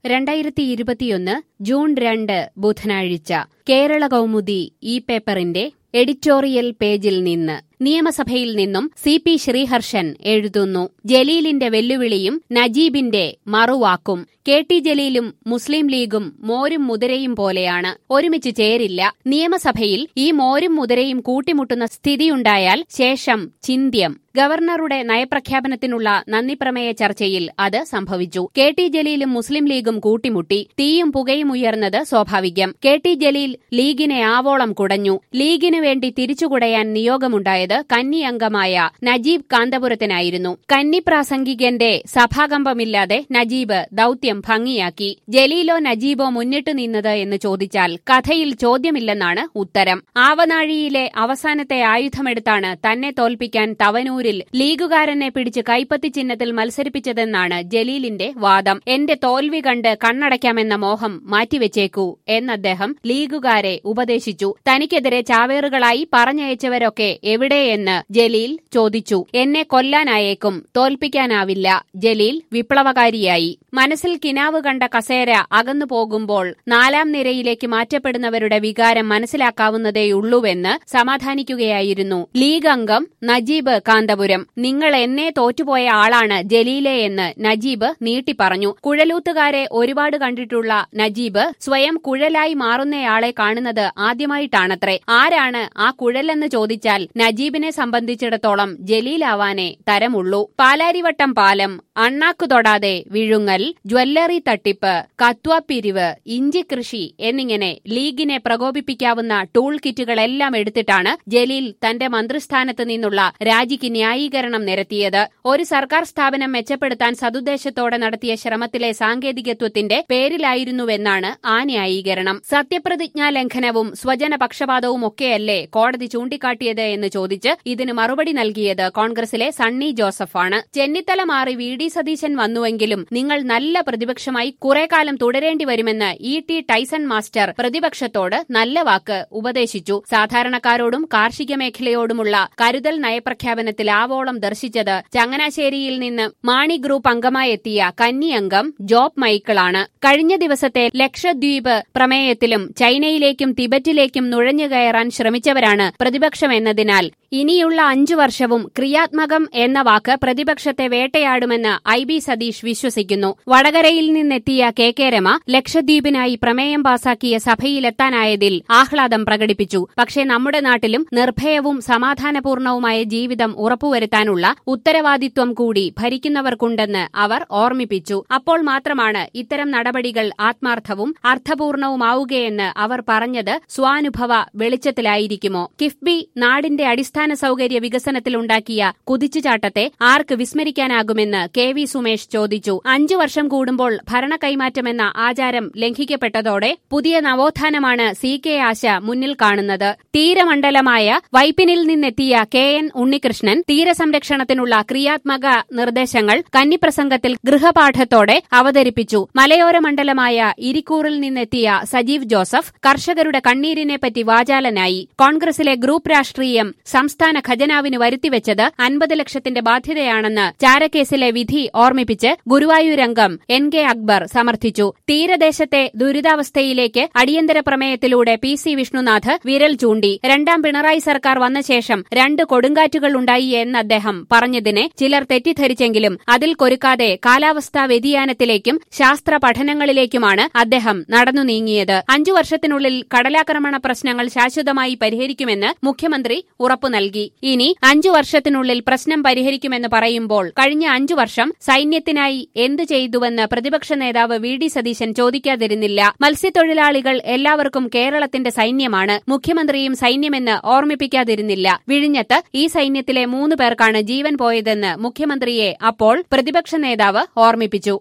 രണ്ടായിരത്തി ഇരുപത്തിയൊന്ന് ജൂൺ രണ്ട് ബുധനാഴ്ച കേരള കൗമുദി ഈ പേപ്പറിന്റെ എഡിറ്റോറിയൽ പേജിൽ നിന്ന് നിയമസഭയിൽ നിന്നും സി പി ശ്രീഹർഷൻ എഴുതുന്നു ജലീലിന്റെ വെല്ലുവിളിയും നജീബിന്റെ മറുവാക്കും കെ ടി ജലീലും മുസ്ലിം ലീഗും മോരും മുതിരയും പോലെയാണ് ഒരുമിച്ച് ചേരില്ല നിയമസഭയിൽ ഈ മോരും മുതിരയും കൂട്ടിമുട്ടുന്ന സ്ഥിതിയുണ്ടായാൽ ശേഷം ചിന്ത്യം ഗവർണറുടെ നയപ്രഖ്യാപനത്തിനുള്ള നന്ദിപ്രമേയ ചർച്ചയിൽ അത് സംഭവിച്ചു കെ ടി ജലീലും മുസ്ലിം ലീഗും കൂട്ടിമുട്ടി തീയും പുകയും ഉയർന്നത് സ്വാഭാവികം കെ ടി ജലീൽ ലീഗിനെ ആവോളം കുടഞ്ഞു ലീഗിനു വേണ്ടി തിരിച്ചുകുടയാൻ നിയോഗമുണ്ടായത് കന്നി അംഗമായ നജീബ് കാന്തപുരത്തിനായിരുന്നു കന്നി പ്രാസംഗികന്റെ സഭാകമ്പമില്ലാതെ നജീബ് ദൌത്യം ഭംഗിയാക്കി ജലീലോ നജീബോ മുന്നിട്ടു നിന്നത് എന്ന് ചോദിച്ചാൽ കഥയിൽ ചോദ്യമില്ലെന്നാണ് ഉത്തരം ആവനാഴിയിലെ അവസാനത്തെ ആയുധമെടുത്താണ് തന്നെ തോൽപ്പിക്കാൻ തവനൂരിൽ ലീഗുകാരനെ പിടിച്ച് കൈപ്പത്തി ചിഹ്നത്തിൽ മത്സരിപ്പിച്ചതെന്നാണ് ജലീലിന്റെ വാദം എന്റെ തോൽവി കണ്ട് കണ്ണടയ്ക്കാമെന്ന മോഹം മാറ്റിവെച്ചേക്കൂ എന്നദ്ദേഹം ലീഗുകാരെ ഉപദേശിച്ചു തനിക്കെതിരെ ചാവേറുകളായി പറഞ്ഞയച്ചവരൊക്കെ എവിടെയെന്ന് ജലീൽ ചോദിച്ചു എന്നെ കൊല്ലാനായേക്കും തോൽപ്പിക്കാനാവില്ല ജലീൽ വിപ്ലവകാരിയായി മനസ്സിൽ കിനാവ് കണ്ട കസേര അകന്നു പോകുമ്പോൾ നാലാം നിരയിലേക്ക് മാറ്റപ്പെടുന്നവരുടെ വികാരം മനസ്സിലാക്കാവുന്നതേയുള്ളൂവെന്ന് സമാധാനിക്കുകയായിരുന്നു ലീഗ് അംഗം നജീബ് കാന്തപുരം നിങ്ങൾ എന്നേ തോറ്റുപോയ ആളാണ് ജലീലെ എന്ന് നജീബ് നീട്ടിപ്പറഞ്ഞു കുഴലൂത്തുകാരെ ഒരുപാട് കണ്ടിട്ടുള്ള നജീബ് സ്വയം കുഴലായി മാറുന്നയാളെ കാണുന്നത് ആദ്യമായിട്ടാണത്രേ ആരാണ് ആ കുഴലെന്ന് ചോദിച്ചാൽ നജീബിനെ സംബന്ധിച്ചിടത്തോളം ജലീലാവാനേ തരമുള്ളൂ പാലാരിവട്ടം പാലം അണ്ണാക്കു തൊടാതെ വിഴുങ്ങൽ ജ്വല്ലറി തട്ടിപ്പ് കത്വാപ്പിരിവ് ഇഞ്ചിക്കൃഷി എന്നിങ്ങനെ ലീഗിനെ പ്രകോപിപ്പിക്കാവുന്ന ടൂൾ കിറ്റുകളെല്ലാം എടുത്തിട്ടാണ് ജലീൽ തന്റെ മന്ത്രിസ്ഥാനത്ത് നിന്നുള്ള രാജിക്ക് ന്യായീകരണം നിരത്തിയത് ഒരു സർക്കാർ സ്ഥാപനം മെച്ചപ്പെടുത്താൻ സതുദ്ദേശത്തോടെ നടത്തിയ ശ്രമത്തിലെ സാങ്കേതികത്വത്തിന്റെ പേരിലായിരുന്നുവെന്നാണ് ആ ന്യായീകരണം സത്യപ്രതിജ്ഞാ ലംഘനവും സ്വജന പക്ഷപാതവും ഒക്കെയല്ലേ കോടതി ചൂണ്ടിക്കാട്ടിയത് എന്ന് ചോദിച്ച് ഇതിന് മറുപടി നൽകിയത് കോൺഗ്രസിലെ സണ്ണി ജോസഫാണ് ചെന്നിത്തല മാറി വി ഡി സതീശൻ വന്നുവെങ്കിലും നിങ്ങൾ നല്ല പ്രതിപക്ഷമായി കുറെ കാലം തുടരേണ്ടി വരുമെന്ന് ഇ ടി ടൈസൺ മാസ്റ്റർ പ്രതിപക്ഷത്തോട് നല്ല വാക്ക് ഉപദേശിച്ചു സാധാരണക്കാരോടും കാർഷിക മേഖലയോടുമുള്ള കരുതൽ നയപ്രഖ്യാപനത്തിൽ ആവോളം ദർശിച്ചത് ചങ്ങനാശ്ശേരിയിൽ നിന്ന് മാണി ഗ്രൂപ്പ് അംഗമായെത്തിയ കന്നി അംഗം ജോബ് മൈക്കിളാണ് കഴിഞ്ഞ ദിവസത്തെ ലക്ഷദ്വീപ് പ്രമേയത്തിലും ചൈനയിലേക്കും തിബറ്റിലേക്കും നുഴഞ്ഞുകയറാൻ ശ്രമിച്ചവരാണ് പ്രതിപക്ഷമെന്നതിനാൽ ഇനിയുള്ള അഞ്ചു വർഷവും ക്രിയാത്മകം എന്ന വാക്ക് പ്രതിപക്ഷത്തെ വേട്ടയാടുമെന്ന് ഐ ബി സതീഷ് വിശ്വസിക്കുന്നു വടകരയിൽ നിന്നെത്തിയ കെ കെ രമ ലക്ഷദ്വീപിനായി പ്രമേയം പാസാക്കിയ സഭയിലെത്താനായതിൽ ആഹ്ലാദം പ്രകടിപ്പിച്ചു പക്ഷേ നമ്മുടെ നാട്ടിലും നിർഭയവും സമാധാനപൂർണവുമായ ജീവിതം ഉറപ്പുവരുത്താനുള്ള ഉത്തരവാദിത്വം കൂടി ഭരിക്കുന്നവർക്കുണ്ടെന്ന് അവർ ഓർമ്മിപ്പിച്ചു അപ്പോൾ മാത്രമാണ് ഇത്തരം നടപടികൾ ആത്മാർത്ഥവും അർത്ഥപൂർണവുമാവുകയെന്ന് അവർ പറഞ്ഞത് സ്വാനുഭവ വെളിച്ചത്തിലായിരിക്കുമോ കിഫ്ബി നാടിന്റെ അടിസ്ഥാന സൌകര്യ വികസനത്തിലുണ്ടാക്കിയ കുതിച്ചുചാട്ടത്തെ ആർക്ക് വിസ്മരിക്കാനാകുമെന്ന് കെ വി സുമേഷ് ചോദിച്ചു അഞ്ചു വർഷം കൂടുമ്പോൾ ഭരണ കൈമാറ്റമെന്ന ആചാരം ലംഘിക്കപ്പെട്ടതോടെ പുതിയ നവോത്ഥാനമാണ് സി കെ ആശ മുന്നിൽ കാണുന്നത് തീരമണ്ഡലമായ വൈപ്പിനിൽ നിന്നെത്തിയ കെ എൻ ഉണ്ണികൃഷ്ണൻ തീരസംരക്ഷണത്തിനുള്ള ക്രിയാത്മക നിർദ്ദേശങ്ങൾ കന്നിപ്രസംഗത്തിൽ ഗൃഹപാഠത്തോടെ അവതരിപ്പിച്ചു മലയോര മണ്ഡലമായ ഇരിക്കൂറിൽ നിന്നെത്തിയ സജീവ് ജോസഫ് കർഷകരുടെ കണ്ണീരിനെപ്പറ്റി വാചാലനായി കോൺഗ്രസിലെ ഗ്രൂപ്പ് രാഷ്ട്രീയം സംസ്ഥാന ഖജനാവിന് വരുത്തിവെച്ചത് അൻപത് ലക്ഷത്തിന്റെ ബാധ്യതയാണെന്ന് ചാരക്കേസിലെ വിധി ഓർമ്മിപ്പിച്ച് ഗുരുവായൂരംഗം എൻ കെ അക്ബർ സമർത്ഥിച്ചു തീരദേശത്തെ ദുരിതാവസ്ഥയിലേക്ക് അടിയന്തര പ്രമേയത്തിലൂടെ പി സി വിഷ്ണുനാഥ് വിരൽ ചൂണ്ടി രണ്ടാം പിണറായി സർക്കാർ വന്ന ശേഷം രണ്ട് കൊടുങ്കാറ്റുകൾ ഉണ്ടായി എന്ന് അദ്ദേഹം പറഞ്ഞതിനെ ചിലർ തെറ്റിദ്ധരിച്ചെങ്കിലും അതിൽ കൊരുക്കാതെ കാലാവസ്ഥാ വ്യതിയാനത്തിലേക്കും ശാസ്ത്ര പഠനങ്ങളിലേക്കുമാണ് അദ്ദേഹം നടന്നു നീങ്ങിയത് അഞ്ചു വർഷത്തിനുള്ളിൽ കടലാക്രമണ പ്രശ്നങ്ങൾ ശാശ്വതമായി പരിഹരിക്കുമെന്ന് മുഖ്യമന്ത്രി ഉറപ്പു നൽകി ഇനി അഞ്ചു വർഷത്തിനുള്ളിൽ പ്രശ്നം പരിഹരിക്കുമെന്ന് പറയുമ്പോൾ കഴിഞ്ഞ അഞ്ചു വർഷം സൈന്യത്തിനായി എന്തു ചെയ്തുവെന്ന് പ്രതിപക്ഷ നേതാവ് വി ഡി സതീശൻ ചോദിക്കാതിരുന്നില്ല മത്സ്യത്തൊഴിലാളികൾ എല്ലാവർക്കും കേരളത്തിന്റെ സൈന്യമാണ് മുഖ്യമന്ത്രിയും സൈന്യമെന്ന് ഓർമ്മിപ്പിക്കാതിരുന്നില്ല വിഴിഞ്ഞത്ത് ഈ സൈന്യത്തിലെ മൂന്ന് പേർക്കാണ് ജീവൻ പോയതെന്ന് മുഖ്യമന്ത്രിയെ അപ്പോൾ പ്രതിപക്ഷ നേതാവ് ഓർമ്മിപ്പിച്ചു